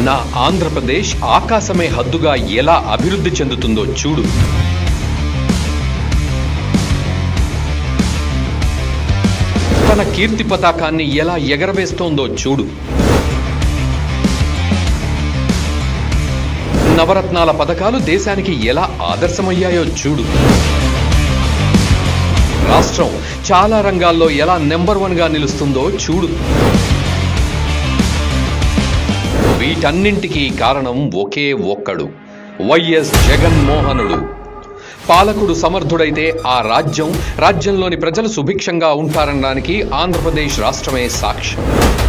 నా ఆంధ్రప్రదేశ్ ఆకాశమే హద్దుగా ఎలా అభివృద్ధి చెందుతుందో చూడు తన కీర్తి పతాకాన్ని ఎలా ఎగరవేస్తోందో చూడు నవరత్నాల పథకాలు దేశానికి ఎలా ఆదర్శమయ్యాయో చూడు రాష్ట్రం చాలా రంగాల్లో ఎలా నెంబర్ వన్ గా నిలుస్తుందో చూడు వీటన్నింటికీ కారణం ఒకే ఒక్కడు వైఎస్ జగన్మోహనుడు పాలకుడు సమర్థుడైతే ఆ రాజ్యం రాజ్యంలోని ప్రజలు సుభిక్షంగా ఉంటారనడానికి ఆంధ్రప్రదేశ్ రాష్ట్రమే సాక్ష్యం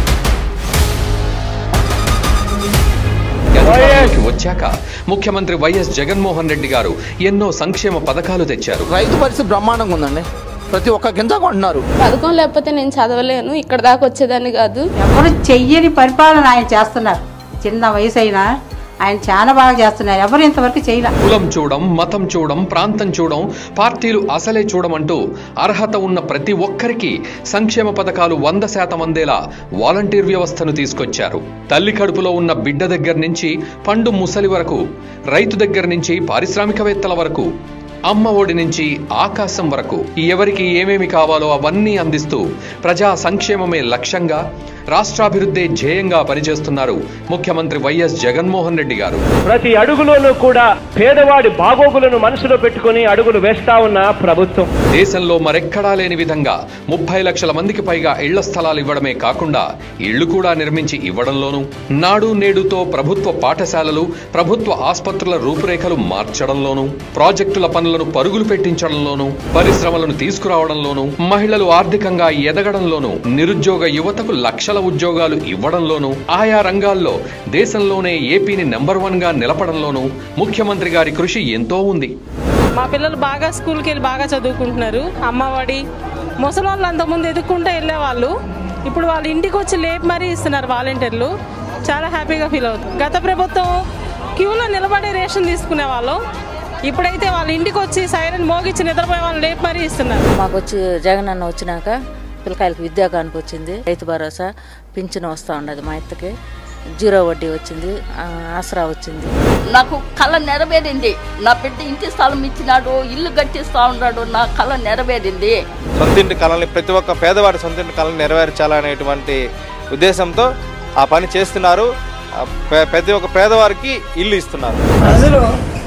అధికారంలోకి వచ్చాక ముఖ్యమంత్రి వైఎస్ జగన్మోహన్ రెడ్డి గారు ఎన్నో సంక్షేమ పథకాలు తెచ్చారు రైతు పరిస్థితి బ్రహ్మాండంగా ఉందండి ప్రతి ఒక్క గింజ కొంటున్నారు పథకం లేకపోతే నేను చదవలేను ఇక్కడ దాకా వచ్చేదాన్ని కాదు ఎవరు చెయ్యని పరిపాలన ఆయన చేస్తున్నారు చిన్న వయసు అయినా ఆయన చాలా బాగా చేస్తున్నారు ఎవరు ఇంతవరకు చేయలే కులం చూడం మతం చూడం ప్రాంతం చూడం పార్టీలు అసలే చూడమంటూ అర్హత ఉన్న ప్రతి ఒక్కరికి సంక్షేమ పథకాలు వంద శాతం అందేలా వాలంటీర్ వ్యవస్థను తీసుకొచ్చారు తల్లి కడుపులో ఉన్న బిడ్డ దగ్గర నుంచి పండు ముసలి వరకు రైతు దగ్గర నుంచి పారిశ్రామికవేత్తల వరకు అమ్మ ఒడి నుంచి ఆకాశం వరకు ఎవరికి ఏమేమి కావాలో అవన్నీ అందిస్తూ ప్రజా సంక్షేమమే లక్ష్యంగా రాష్ట్రాభివృద్ధే ధ్యేయంగా పనిచేస్తున్నారు ముఖ్యమంత్రి వైఎస్ జగన్మోహన్ రెడ్డి గారు ప్రతి అడుగులోనూ కూడా పేదవాడి బాగోగులను మనసులో పెట్టుకుని అడుగులు వేస్తా ఉన్న ప్రభుత్వం దేశంలో మరెక్కడా లేని విధంగా ముప్పై లక్షల మందికి పైగా ఇళ్ల స్థలాలు ఇవ్వడమే కాకుండా ఇళ్లు కూడా నిర్మించి ఇవ్వడంలోనూ నాడు నేడుతో ప్రభుత్వ పాఠశాలలు ప్రభుత్వ ఆసుపత్రుల రూపురేఖలు మార్చడంలోనూ ప్రాజెక్టుల పనులను పరుగులు పెట్టించడంలోనూ పరిశ్రమలను తీసుకురావడంలోనూ మహిళలు ఆర్థికంగా ఎదగడంలోనూ నిరుద్యోగ యువతకు లక్షల ఉద్యోగాలు ఇవ్వడంలోనూ ఆయా రంగాల్లో దేశంలోనే ఏపీని నెంబర్ వన్ గా నిలపడంలోనూ ముఖ్యమంత్రి గారి కృషి ఎంతో ఉంది మా పిల్లలు బాగా స్కూల్కి వెళ్ళి బాగా చదువుకుంటున్నారు అమ్మఒడి ముసలి వాళ్ళు అంతకుముందు ఎదుక్కుంటూ వెళ్ళేవాళ్ళు ఇప్పుడు వాళ్ళ ఇంటికి వచ్చి లేపు మరీ ఇస్తున్నారు వాలంటీర్లు చాలా హ్యాపీగా ఫీల్ అవుతుంది గత ప్రభుత్వం క్యూలో నిలబడి రేషన్ తీసుకునే వాళ్ళు ఇప్పుడైతే వాళ్ళ ఇంటికి వచ్చి సైరన్ మోగించి నిద్రపోయే వాళ్ళు లేపు మరీ ఇస్తున్నారు మాకు వచ్చి జగన్ అన్న వచ్చినాక పిల్లకాయలకి విద్యాకానికి వచ్చింది రైతు భరోసా పింఛను వస్తూ ఉండదు మా ఎత్తకి జీరో వడ్డీ వచ్చింది ఆ, ఆసరా వచ్చింది నాకు కళ నెరవేరింది నా బిడ్డ ఇంటి స్థలం ఇచ్చినాడు ఇల్లు కట్టిస్తా ఉన్నాడు నా కళ నెరవేరింది సొంతింటి కళని ప్రతి ఒక్క పేదవాడి సొంతింటి కళని నెరవేర్చాలనేటువంటి ఉద్దేశంతో ఆ పని చేస్తున్నారు ఆ పే- ప్రతి ఒక్క పేదవారికి ఇల్లు ఇస్తున్నారు ప్రజలు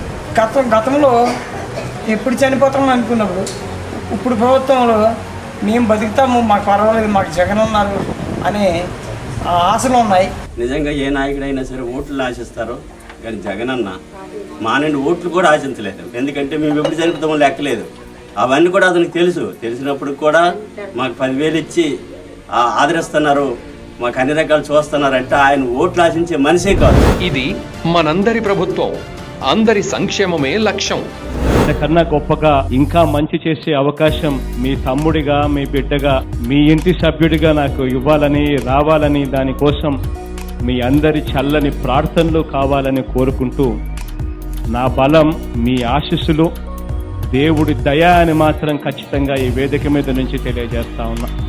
గతం గతంలో ఎప్పుడు చనిపోతాం అనుకున్నప్పుడు ఇప్పుడు ప్రభుత్వంలో మేము బతుకుతాము మాకు పర్వాలేదు మాకు జగన్ ఉన్నారు అనే ఆ ఆశలు ఉన్నాయి నిజంగా ఏ నాయకుడైనా సరే ఓట్లు ఆశిస్తారు కానీ జగనన్న మా నుండి ఓట్లు కూడా ఆశించలేదు ఎందుకంటే మేము ఎప్పుడు జరుపుతామో లెక్కలేదు అవన్నీ కూడా అతనికి తెలుసు తెలిసినప్పుడు కూడా మాకు పదివేలు ఇచ్చి ఆ, ఆదరిస్తున్నారు మాకు అన్ని రకాలు చూస్తున్నారు అంటే ఆయన ఓట్లు ఆశించే మనిషే కాదు ఇది మనందరి ప్రభుత్వం అందరి సంక్షేమమే లక్ష్యం కన్నా గొప్పగా ఇంకా మంచి చేసే అవకాశం మీ తమ్ముడిగా మీ బిడ్డగా మీ ఇంటి సభ్యుడిగా నాకు ఇవ్వాలని రావాలని దానికోసం మీ అందరి చల్లని ప్రార్థనలు కావాలని కోరుకుంటూ నా బలం మీ ఆశీస్సులు దేవుడి దయ అని మాత్రం ఖచ్చితంగా ఈ వేదిక మీద నుంచి తెలియజేస్తా ఉన్నా